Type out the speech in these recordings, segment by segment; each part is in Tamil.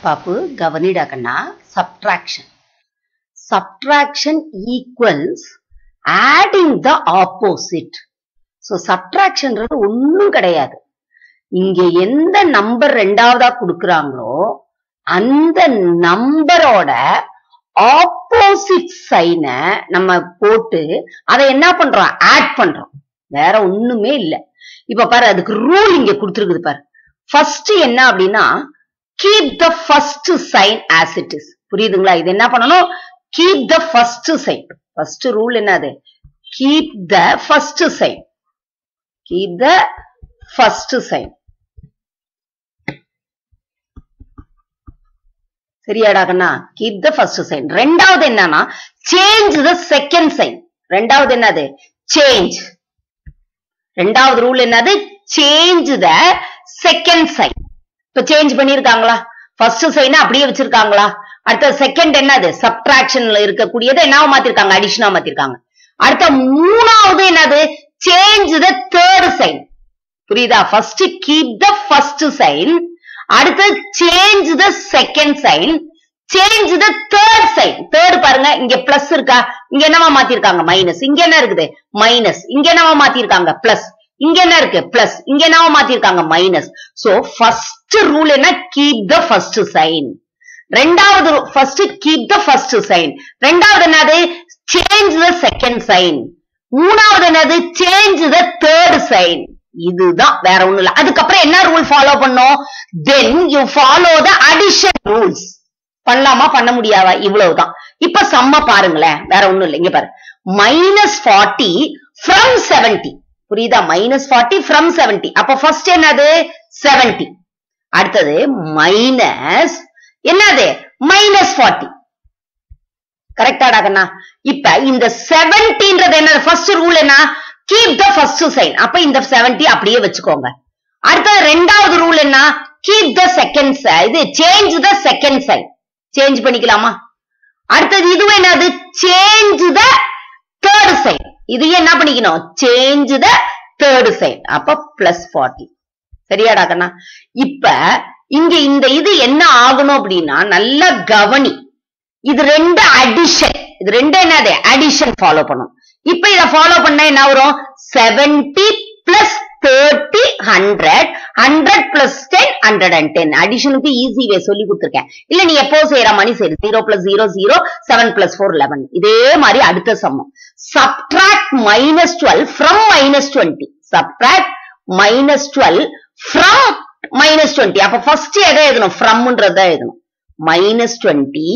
பாப்பு கவனிடா கண்ணா subtraction subtraction equals adding the opposite so சப்ட்ராக்ஷன்றது ஒன்றும் கிடையாது இங்க எந்த நம்பர் ரெண்டாவதா கொடுக்குறாங்களோ அந்த நம்பரோட ஆப்போசிட் சைனை நம்ம போட்டு அதை என்ன பண்றோம் ஆட் பண்றோம் வேற ஒண்ணுமே இல்ல இப்ப பாரு அதுக்கு ரூல் இங்க கொடுத்துருக்குது பாரு ஃபர்ஸ்ட் என்ன அப்படின்னா keep the first sign as it is புரியுதுங்களா இது என்ன பண்ணணும் keep the first sign first rule என்னது keep the first sign keep the first sign சரியாடா கண்ணா கீப் த ஃபர்ஸ்ட் சைன் ரெண்டாவது என்னன்னா சேஞ்ச் த செகண்ட் சைன் ரெண்டாவது என்னது சேஞ்ச் ரெண்டாவது ரூல் என்னது சேஞ்ச் த செகண்ட் சைன் இப்ப சேஞ்ச் பண்ணிருக்காங்களா ஃபர்ஸ்ட் சைன் அப்படியே வச்சிருக்காங்களா அடுத்த செகண்ட் என்னது சப்ட்ராக்ஷன்ல இருக்கக்கூடியது என்னவா மாத்திருக்காங்க அடிஷனா மாத்திருக்காங்க அடுத்த மூணாவது என்னது சேஞ்ச் த தேர்ட் சைன் புரியுதா first keep the first sign அடுத்து change the second sign change the third sign third பாருங்க இங்க பிளஸ் இருக்கா இங்க என்னவா மாத்திருக்காங்க மைனஸ் இங்க என்ன இருக்குது மைனஸ் இங்க என்னவா மாத்திருக்காங்க பிளஸ் இங்க என்ன இருக்கு பிளஸ் இங்க என்னவா மாத்திருக்காங்க மைனஸ் சோ ஃபர்ஸ்ட் ரூல் என்ன கீப் த ஃபர்ஸ்ட் சைன் ரெண்டாவது first keep the first sign ரெண்டாவது என்னது சேஞ்ச் த செகண்ட் சைன் மூணாவது என்னது சேஞ்ச் த தேர்ட் சைன் இதுதான் வேற ஒண்ணும் இல்ல அதுக்கப்புறம் என்ன ரூல் ஃபாலோ பண்ணோம் then you follow the addition rules பண்ணலாமா பண்ண முடியாதா இவ்வளவுதான் இப்ப செம்ம பாருங்களேன் வேற ஒண்ணும் இல்லை இங்க பாரு மைனஸ் ஃபார்ட்டி ஃப்ரம் செவன்டி புரியுதா மைனஸ் ஃபார்ட்டி ஃப்ரம் செவன்டி அப்ப ஃபர்ஸ்ட் என்னது செவன்டி அடுத்தது மைனஸ் என்னது மைனஸ் ஃபார்ட்டி கரெக்டாடா கண்ணா இப்ப இந்த செவன்டின்றது என்ன ஃபர்ஸ்ட் ரூல் என்ன கீப் த ஃபர்ஸ்ட் சைன் அப்ப இந்த செவன்டி அப்படியே வச்சுக்கோங்க அடுத்தது ரெண்டாவது ரூல் என்ன கீப் த செகண்ட் இது change the second sign change பண்ணிக்கலாமா அடுத்தது இது என்னது சேஞ்ச் த தேர்ட் சைன் இது என்ன பண்ணிக்கணும் சேஞ்ச் த தேர்ட் சைன் அப்ப பிளஸ் ஃபார்ட்டி சரியாடா கண்ணா இப்ப இங்க இந்த இது என்ன ஆகணும் அப்படின்னா நல்லா கவனி இது ரெண்டு அடிஷன் இது ரெண்டு என்னது அடிஷன் ஃபாலோ பண்ணும் இப்ப இத ஃபாலோ பண்ணா என்ன வரும் seventy plus thirty hundred hundred plus ten hundred and ten அடிஷனுக்கு ஈஸி வே சொல்லி கொடுத்துருக்கேன் இல்ல நீ எப்போ செய்யற மாதிரி சரி zero plus zero zero seven plus four eleven இதே மாதிரி அடுத்த சம்மம் subtract minus twelve from minus twenty subtract minus twelve from minus twenty அப்ப ஃபர்ஸ்ட் எதை எழுதணும் ஃப்ரம்ன்றத எழுதணும் minus twenty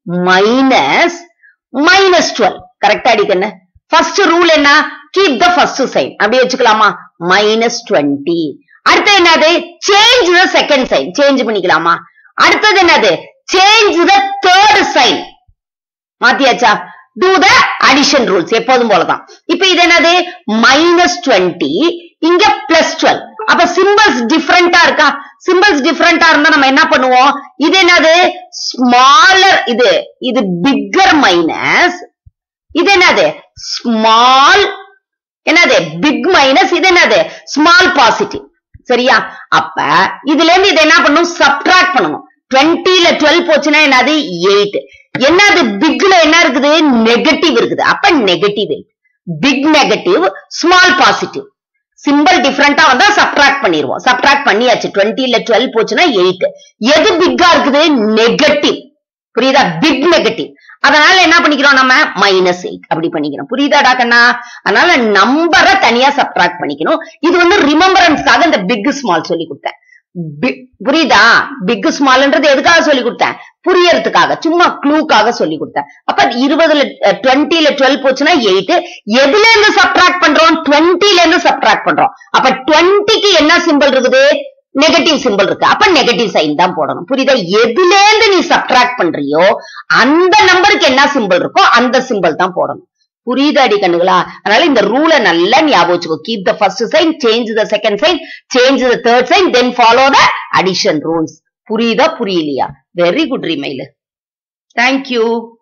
minus minus twelve கரெக்டா அடிக்கண்ண ஃபர்ஸ்ட் ரூல் என்ன கீப் த ஃபர்ஸ்ட் சைன் அப்படியே வச்சுக்கலாமா மைனஸ் டுவெண்ட்டி அடுத்து என்னது change the second sign change பண்ணிக்கலாமா அடுத்தது என்னது சேஞ்ச் த தேர்ட் சைன் மாத்தியாச்சா டூ த அடிஷன் ரூல்ஸ் எப்போதும் போலதான் இப்ப இது என்னது மைனஸ் டுவெண்ட்டி இங்க பிளஸ் டுவெல் அப்ப சிம்பிள்ஸ் டிஃபரெண்டா இருக்கா சிம்பிள்ஸ் டிஃபரெண்டா இருந்தா நம்ம என்ன பண்ணுவோம் இது என்னது ஸ்மாலர் இது இது பிக்கர் மைனஸ் இது என்னது ஸ்மால் என்னது பிக் மைனஸ் இது என்னது ஸ்மால் பாசிட்டிவ் சரியா அப்ப இதுல இருந்து இதை என்ன பண்ணணும் சப்ட்ராக்ட் பண்ணணும் டுவெண்ட்டில டுவெல் போச்சுன்னா என்னது எயிட் என்னது பிக்ல என்ன இருக்குது நெகட்டிவ் இருக்குது அப்ப negative eight big negative small positive symbol டிஃபரெண்டா வந்தா சப்ட்ராக்ட் பண்ணிடுவோம் சப்ட்ராக்ட் பண்ணியாச்சு டுவெண்ட்டில டுவெல் போச்சுன்னா எயிட் எது பிக்கா இருக்குது நெகட்டிவ் புரியுதா பிக் நெகட்டிவ் அதனால என்ன பண்ணிக்கிறோம் நம்ம மைனஸ் எயிட் அப்படி பண்ணிக்கிறோம் புரியுதாடா கண்ணா அதனால நம்பரை தனியா சப்ட்ராக்ட் பண்ணிக்கணும் இது வந்து ரிமெம்பரன்ஸ்க்காக இந்த பிக் ஸ்மால் சொல்லி கொடுத்தேன் புரியுதா பிக் ஸ்மால்ன்றது எதுக்காக சொல்லி கொடுத்தேன் புரியறதுக்காக சும்மா க்ளூக்காக சொல்லி கொடுத்தேன் அப்ப இருபதுல டுவெண்ட்டில டுவெல் போச்சுன்னா எயிட் எதுல இருந்து சப்ட்ராக்ட் பண்றோம் டுவெண்ட்டில இருந்து சப்ட்ராக்ட் பண்றோம் அப்ப டுவெண்ட்டிக்கு என்ன சிம்பிள் இருக்குது நெகட்டிவ் சிம்பிள் இருக்கு அப்ப நெகட்டிவ் சைன் தான் போடணும் புரியுதா எதுல இருந்து நீ சப்ட்ராக்ட் பண்றியோ அந்த நம்பருக்கு என்ன சிம்பிள் இருக்கோ அந்த சிம்பிள் தான் போடணும் புரியுது அடி கண்ணுகளா அதனால இந்த ரூலை நல்லா ஞாபகம் வச்சுக்கோ keep the first sign change the second sign change the third sign then follow the addition rules புரியுதா புரியலையா வெரி குட் ரிமைல் தேங்க்யூ